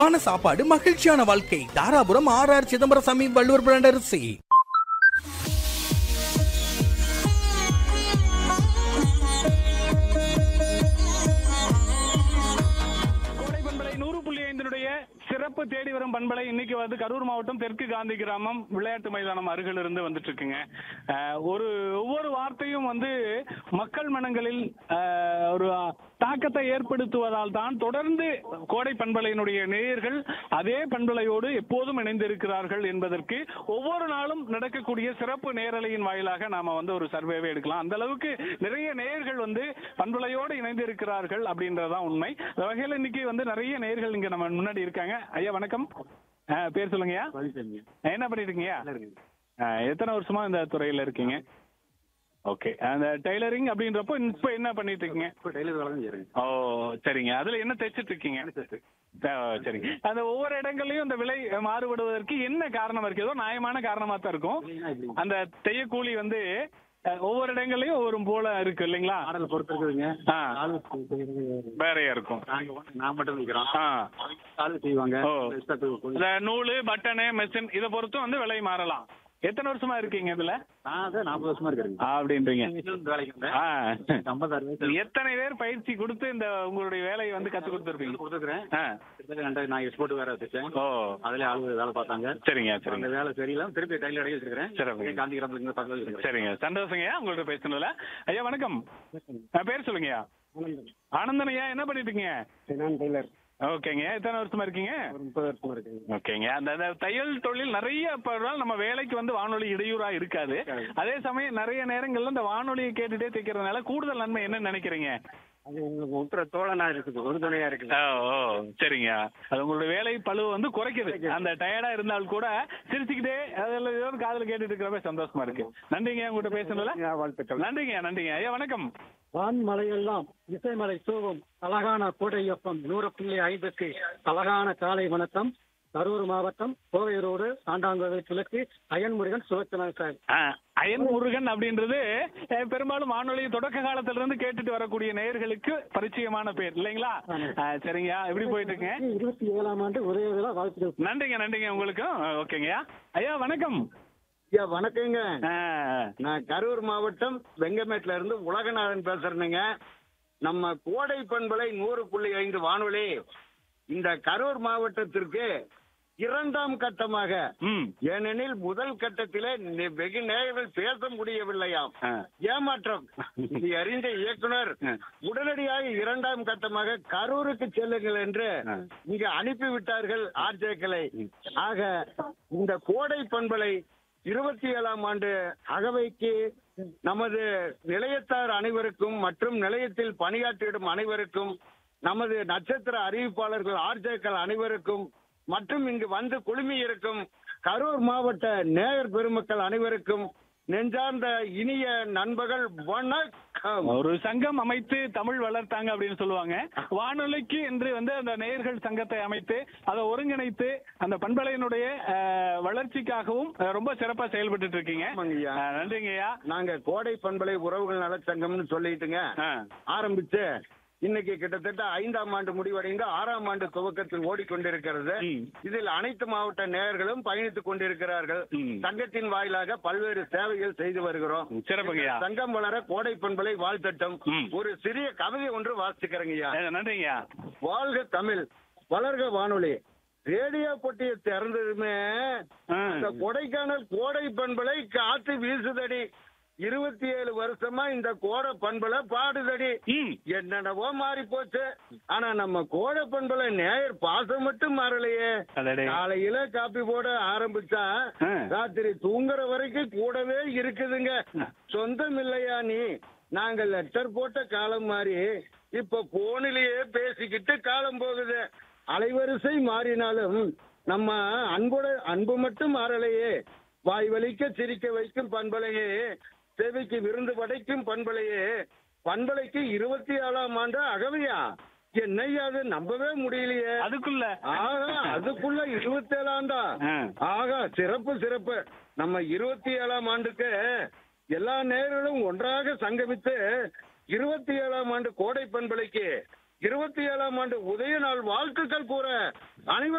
ஆன சாப்பாடு மகிழ்ச்சியான வாழ்க்கை Dharapuram R R Chidambarasamy Valluvar brand அரிசி கோடை பண்பலை நூறு புள்ளி ஐந்தினுடைய சிறப்பு தேடி வரும் பண்பலை இன்னைக்கு வந்து கரூர் மாவட்டம் தெற்கு காந்தி கிராமம் விளையாட்டு மைதானம் அருகில் இருந்து வந்துட்டு இருக்குங்க அஹ், ஒரு ஒவ்வொரு வார்த்தையும் வந்து மக்கள் மனங்களில் அஹ், ஒரு தாக்கத்தை ஏற்படுத்துவதால் தான் தொடர்ந்து கோடை பண்பலையினுடைய நேயர்கள் அதே பண்பலையோடு எப்போதும் இணைந்திருக்கிறார்கள் என்பதற்கு ஒவ்வொரு நாளும் நடக்கக்கூடிய சிறப்பு நேரலையின் வாயிலாக நாம வந்து ஒரு சர்வேவை எடுக்கலாம் அந்த அளவுக்கு நிறைய நேயர்கள் வந்து பண்பலையோடு இணைந்து இருக்கிறார்கள் அப்படின்றதுதான் உண்மை அந்த வகையில் இன்னைக்கு வந்து நிறைய நேயர்கள் இங்க நம்ம முன்னாடி இருக்காங்க ஐயா வணக்கம் அஹ், பேர் சொல்லுங்கய்யா என்ன பண்ணிட்டு இருக்கீங்க அஹ், எத்தனை வருஷமா இந்த துறையில இருக்கீங்க ஓகே அந்த டெய்லரிங் அப்படின்றப்போ இப்ப என்ன பண்ணிட்டு இருக்கீங்க ஓ சரிங்க அதுல என்ன தைச்சிட்டு இருக்கீங்க ஆ, சரிங்க அந்த ஒவ்வொரு இடங்கள்லயும் அந்த விலை மாறுபடுவதற்கு என்ன காரணம் இருக்கு ஏதோ நியாயமான காரணமா தான் இருக்கும் அந்த தையக்கூலி வந்து அஹ், ஒவ்வொரு இடங்கள்லயும் ஒவ்வொரு போல இருக்கு இல்லைங்களா மாடல் பொறுத்து இருக்குதுங்க ஆ. ஆளு செய்யறது வேறையா இருக்கும் நாங்க வந்து நான் மட்டும் நிக்கிறோம் ஆ ஆளு செய்வாங்க ஓ. இஷ்டத்துக்கு கொஞ்சம் இந்த நூலு பட்டனு மெஷின் இதை பொறுத்தும் வந்து விலை மாறலாம் எத்தனை வருஷமா இருக்கீங்க இதுல நான் தான் நாற்பது வருஷமா இருக்கிறேங்க அப்படின்றீங்க வேலைக்கு வந்தேன் ஆ ஐம்பதாறு வயசு எத்தனை பேர் பயிற்சி கொடுத்து இந்த உங்களுடைய வேலையை வந்து கத்து கொடுத்துருப்பீங்க கொடுத்துக்கிறேன் ஆ கிட்டத்தட்ட ரெண்டாயிரம் நான் எக்ஸ்போர்ட் வேற வச்சிருக்கேன் ஓ அதுல ஆளு வேலை பார்த்தாங்க சரிங்க அந்த சரிங்க வேலை சரியில்லை திருப்பி கையில் அடைய வச்சிருக்கிறேன் சிறப்பு. காந்தி கிராமத்துல பக்கத்துல இருக்கிறேன் சரிங்க சந்தோஷங்கய்யா உங்கள்ட்ட பேசணும்ல ஐயா வணக்கம் ஆ, பேர் சொல்லுங்கய்யா ஆனந்தன் ஐயா என்ன பண்ணிட்டு இருக்கீங்க நான் டெய்லர் ஓகேங்க எத்தனை வருஷமா இருக்கீங்க ஒரு முப்பது வருஷமா இருக்குங்க ஓகேங்க அந்த அந்த தையல் தொழில் நிறைய இப்ப ஒரு நாள் நம்ம வேலைக்கு வந்து வானொலி இடையூறா இருக்காது அதே சமயம் நிறைய நேரங்கள்ல இந்த வானொலியை கேட்டுட்டே தைக்கிறதுனால கூடுதல் நன்மை என்ன நினைக்கிறீங்க அது உங்களுக்கு உற்ற தோழனா இருக்குது உறுதுணையா இருக்குது ஓ ஓ சரிங்க அது உங்களுடைய வேலை பழுவை வந்து குறைக்குது அந்த டயர்டா இருந்தால் கூட சிரிச்சுக்கிட்டே அதில் ஏதோ ஒரு காதுல கேட்டுட்டு இருக்கிறப்ப சந்தோஷமா இருக்கு நன்றிங்க உங்கள்கிட்ட பேசணும்ல வாழ்த்துக்கள் நன்றிங்க நன்றிங்க ஐயா வணக்கம் வான்மலையெல்லாம் இசைமலை சோகம் அழகான கோடையப்பம் நூறு புள்ளி ஐந்துக்கு அழகான காலை வணக்கம் கரூர் மாவட்டம் கோவையூரோடு சாண்டாங்கோவில் கிழக்கு அயன்முருகன் சுலோச்சனா சார் ஆ, அயன் முருகன் அப்படின்றது அஹ், பெரும்பாலும் வானொலி தொடக்க காலத்துல இருந்து கேட்டுட்டு வரக்கூடிய நேயர்களுக்கு பரிச்சயமான பேர் இல்லைங்களா ஆ, சரிங்க எப்படி போயிட்டு இருக்குங்க இருபத்தி ஏழாம் ஆண்டு ஒரே விழா வாழ்த்துக்கள் நன்றிங்க நன்றிங்க உங்களுக்கும் ஆ, ஓகேங்கய்யா ஐயா வணக்கம் ஐயா வணக்கங்க ஆ, நான் கரூர் மாவட்டம் வெங்கமேட்ல இருந்து உலகநாதன் பேசுறேனுங்க நம்ம கோடை பண்பலை நூறு புள்ளி ஐந்து வானொலி இந்த கரூர் மாவட்டத்திற்கு இரண்டாம் கட்டமாக ம் ஏனெனில் முதல் கட்டத்திலே நி- வெகு நேரங்கள் பேச முடியவில்லையாம் ஆ. ஏமாற்றம் இது அறிந்த இயக்குனர் ஆ. உடனடியாக இரண்டாம் கட்டமாக கரூருக்கு செல்லுங்கள் என்று ஆ. இங்கு அனுப்பிவிட்டார்கள் ஆர்ஜேக்களை ஆக இந்த கோடை பண்பலை இருபத்தி ஏழாம் ஆண்டு அகவைக்கு நமது நிலையத்தார் அனைவருக்கும் மற்றும் நிலையத்தில் பணியாற்றிடும் அனைவருக்கும் நமது நட்சத்திர அறிவிப்பாளர்கள் ஆர்ஜேக்கள் அனைவருக்கும் மற்றும் இங்கு வந்து குழுமி இருக்கும் கரூர் மாவட்ட நேயர் பெருமக்கள் அனைவருக்கும் நெஞ்சார்ந்த இனிய நண்பர்கள் வணக்கம் ஒரு சங்கம் அமைத்து தமிழ் வளர்த்தாங்க அப்படின்னு சொல்லுவாங்க வானொலிக்கு என்று வந்து அந்த நேயர்கள் சங்கத்தை அமைத்து அதை ஒருங்கிணைத்து அந்த பண்பலையினுடைய அஹ், வளர்ச்சிக்காகவும் அஹ், ரொம்ப சிறப்பா செயல்பட்டு இருக்கீங்க ஆமாங்கய்யா. அஹ், நன்றிங்கய்யா நாங்க கோடை பண்பலை உறவுகள் நலச்சங்கம்னு சொல்லிட்டுங்க ஆ. ஆரம்பிச்சு இன்னைக்கு கிட்டத்தட்ட ஐந்தாம் ஆண்டு முடிவடைந்து ஆறாம் ஆண்டு துவக்கத்தில் ஓடிக்கொண்டிருக்கிறது ம். இதில் அனைத்து மாவட்ட நேயர்களும் பயணித்துக் கொண்டிருக்கிறார்கள் ம். சங்கத்தின் வாயிலாக பல்வேறு சேவைகள் செய்து வருகிறோம் சிறப்புங்கய்யா சங்கம் வளர கோடை பண்பலை வாழ்த்தட்டும் ம். ஒரு சிறிய கவிதை ஒன்று வாசிக்கிறேங்கய்யா அஹ், நன்றிங்கய்யா வாழ்க தமிழ் வளர்க வானொலி ரேடியோ பொட்டியை திறந்ததுமே ஆ. இந்த கொடைக்கானல் கோடை பண்பலை காத்து வீசுதடி இருபத்தி ஏழு வருஷமா இந்த கோடை பண்பலை பாடுதடி ம். என்னென்னவோ மாறி போச்சு ஆனா நம்ம கோடை பண்பலை நேயர் பாசம் மட்டும் மாறலையே அடடே. காலையில காப்பி போட ஆரம்பிச்சா ஆ. ராத்திரி தூங்குற வரைக்கும் கூடவே இருக்குதுங்க சொந்தம் இல்லையா நீ நாங்க லெட்டர் போட்ட காலம் மாறி இப்ப போனிலேயே பேசிக்கிட்டு காலம் போகுது அலைவரிசை மாறினாலும் நம்ம அன்போட அன்பு மட்டும் மாறலையே வாய் வலிக்க சிரிக்க வைக்கும் பண்பலையே செவிக்கு விருந்து படைக்கும் பண்பலையே பண்பலைக்கு இருபத்தி ஏழாம் ஆண்டு அகவையா என்னையா அது நம்பவே முடியலையே அதுக்குள்ள ஆகா அதுக்குள்ள இருபத்தி ஏழாண்டா ஆ. ஆகா சிறப்பு சிறப்பு நம்ம இருபத்தி ஏழாம் ஆண்டுக்கு எல்லா நேர்களும் ஒன்றாக சங்கமித்து இருபத்தி ஏழாம் ஆண்டு கோடை பண்பலைக்கு இருபத்தி ஏழாம் ஆண்டு உதய நாள் வாழ்த்துக்கள் கூற அனைவரும்